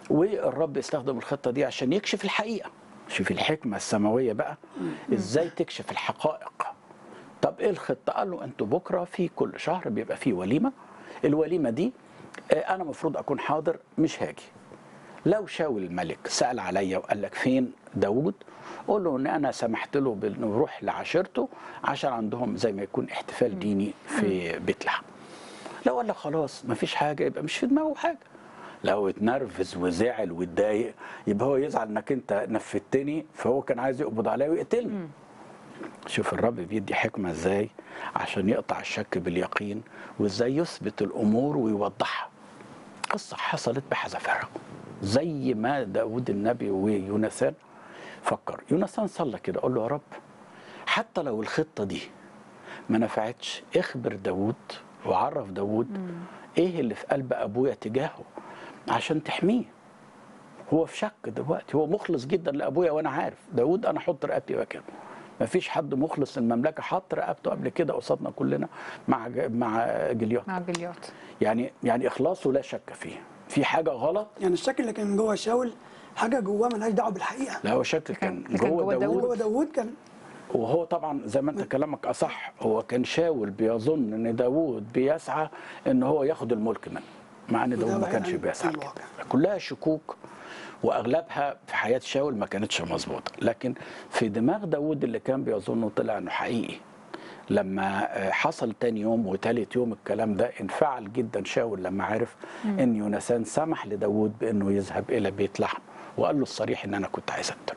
والرب استخدم الخطه دي عشان يكشف الحقيقه شوف الحكمه السماويه بقى ازاي تكشف الحقائق طب ايه الخطه قال له انتوا بكره في كل شهر بيبقى فيه وليمه الوليمه دي آه، انا المفروض اكون حاضر مش هاجي لو شاول الملك سال عليا وقال لك فين داوود قول له ان انا سمحت له بانه يروح لعشيرته عشان عندهم زي ما يكون احتفال ديني في بيت لحم لو قال لك خلاص مفيش حاجه يبقى مش في دماغه حاجه لو اتنرفز وزعل واتضايق يبقى هو يزعل انك انت نفدتني فهو كان عايز يقبض عليا ويقتلني شوف الرب بيدي حكمه ازاي عشان يقطع الشك باليقين وازاي يثبت الامور ويوضحها قصه حصلت بحذافيرها زي ما داود النبي ويوناثان فكر يوناثان صلى كده قال له يا رب حتى لو الخطه دي ما نفعتش اخبر داود وعرف داود ايه اللي في قلب ابويا تجاهه عشان تحميه هو في شك دلوقتي هو مخلص جدا لابويا وانا عارف داود انا احط رقبتي مكانه ما فيش حد مخلص المملكه حط رقبته قبل كده قصادنا كلنا مع ج- مع جليوت مع جليات يعني يعني اخلاصه لا شك فيه في حاجه غلط يعني الشك اللي كان جوه شاول حاجه جواه ملهاش دعوه بالحقيقه لا هو شك كان اللي كان جوه جوه داود جوه داوود كان وهو طبعا زي ما انت كلامك اصح هو كان شاول بيظن ان داوود بيسعى ان هو ياخد الملك منه مع ان وده داوود ما بعيد كانش عن بيسعى الواقع. كده كلها شكوك واغلبها في حياه شاول ما كانتش مظبوطه لكن في دماغ داوود اللي كان بيظنه طلع انه حقيقي لما آه، حصل تاني يوم وتالت يوم الكلام ده انفعل جدا شاول لما عرف ان يوناثان سمح لداوود بانه يذهب الى بيت لحم وقال له الصريح ان انا كنت عايز اقتله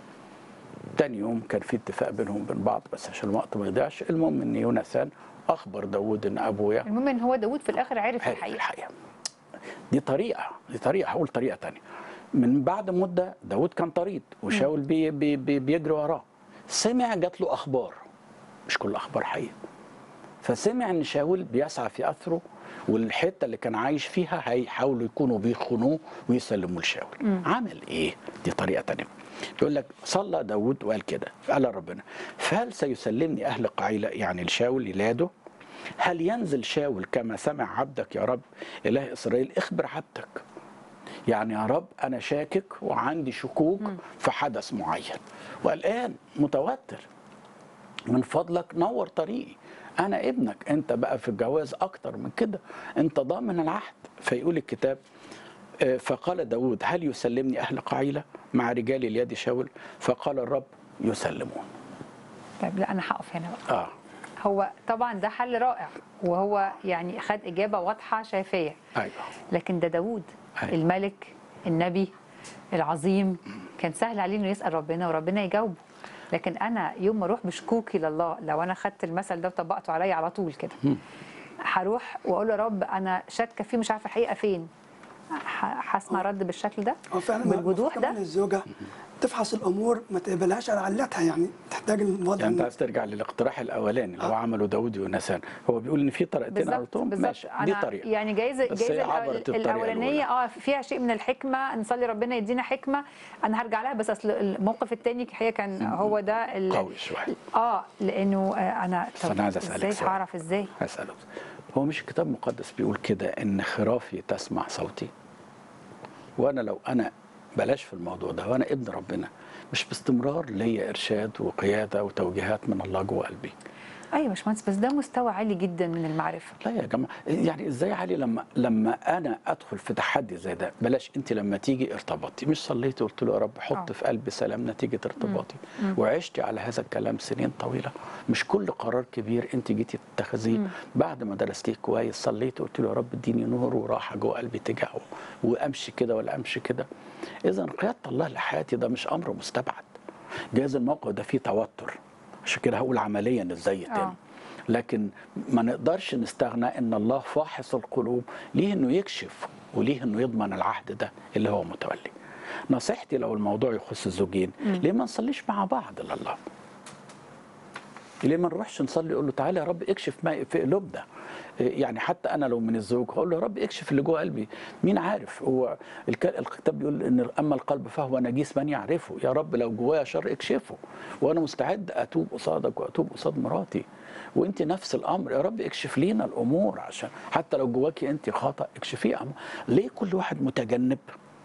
تاني يوم كان في اتفاق بينهم وبين بعض بس عشان الوقت ما يضيعش المهم ان يوناثان اخبر داوود ان ابويا المهم ان هو داوود في الاخر عرف عارف الحقيقه الحقيقه دي طريقه دي طريقه هقول طريقه تانية من بعد مده داوود كان طريد وشاول بي بي بي بيجري وراه سمع جات له اخبار مش كل اخبار حقيقه فسمع ان شاول بيسعى في اثره والحته اللي كان عايش فيها هيحاولوا يكونوا بيخونوه ويسلموه لشاول عمل ايه دي طريقه تانية بيقول لك صلى داود وقال كده قال ربنا فهل سيسلمني اهل قعيله يعني لشاول يلاده هل ينزل شاول كما سمع عبدك يا رب اله اسرائيل اخبر عبدك يعني يا رب انا شاكك وعندي شكوك في حدث معين والان متوتر من فضلك نور طريقي انا ابنك انت بقى في الجواز اكتر من كده انت ضامن العهد فيقول الكتاب آه، فقال داود هل يسلمني اهل قعيله مع رجال اليد شاول فقال الرب يسلمون طيب لا انا هقف هنا بقى اه هو طبعا ده حل رائع وهو يعني خد اجابه واضحه شافيه ايوه لكن ده داوود أيوة. الملك النبي العظيم كان سهل عليه انه يسال ربنا وربنا يجاوبه لكن انا يوم ما اروح بشكوكي لله لو انا خدت المثل ده وطبقته عليا على طول كده هروح واقول له يا رب انا شاكه فيه مش عارفه الحقيقه فين ح- هسمع رد بالشكل ده هو فعلا بالوضوح المفروض كمان ده الزوجه تفحص الامور ما تقبلهاش على علتها يعني تحتاج الوضع يعني انت إن- عايز ترجع للاقتراح الاولاني اللي هو عمله داود ونسان هو بيقول ان في طريقتين بالظبط قلتهم بالظبط ماشي دي انا طريقه يعني جايزه بس هي جايزه عبرت الأول- الطريقة الاولانيه الأولى. اه فيها شيء من الحكمه نصلي ربنا يدينا حكمه انا هرجع لها بس اصل الموقف الثاني الحقيقه كان هو ده ال- قوي شويه اه لانه آه انا بس أنا عايز أسألك ازاي سؤال. هعرف ازاي هسأله هو مش الكتاب المقدس بيقول كده ان خرافي تسمع صوتي وانا لو انا بلاش في الموضوع ده وانا ابن ربنا مش باستمرار ليا ارشاد وقياده وتوجيهات من الله جوه قلبي ايوه يا باشمهندس بس ده مستوى عالي جدا من المعرفه لا يا جماعه يعني ازاي علي لما لما انا ادخل في تحدي زي ده بلاش انت لما تيجي ارتبطتي مش صليتي قلت له يا رب حط آه. في قلبي سلام نتيجه ارتباطي وعشتي على هذا الكلام سنين طويله مش كل قرار كبير انت جيتي تتخذيه بعد ما درستيه كويس صليتي قلت له يا رب اديني نور وراحه جوه قلبي تجاهه وامشي كده ولا امشي كده اذا قياده الله لحياتي ده مش امر مستبعد جايز الموقف ده فيه توتر عشان كده هقول عمليا ازاي يتم آه. لكن ما نقدرش نستغنى ان الله فاحص القلوب ليه انه يكشف وليه انه يضمن العهد ده اللي هو متولي نصيحتي لو الموضوع يخص الزوجين ليه ما نصليش مع بعض لله ليه ما نروحش نصلي يقول له تعالى يا رب اكشف ما في قلوبنا يعني حتى انا لو من الزوج هقول له يا رب اكشف اللي جوه قلبي مين عارف هو الك- الكتاب بيقول ان اما القلب فهو نجيس من يعرفه يا رب لو جوايا شر اكشفه وانا مستعد اتوب قصادك واتوب قصاد مراتي وانت نفس الامر يا رب اكشف لينا الامور عشان حتى لو جواكي انت خطا اكشفيه أم- ليه كل واحد متجنب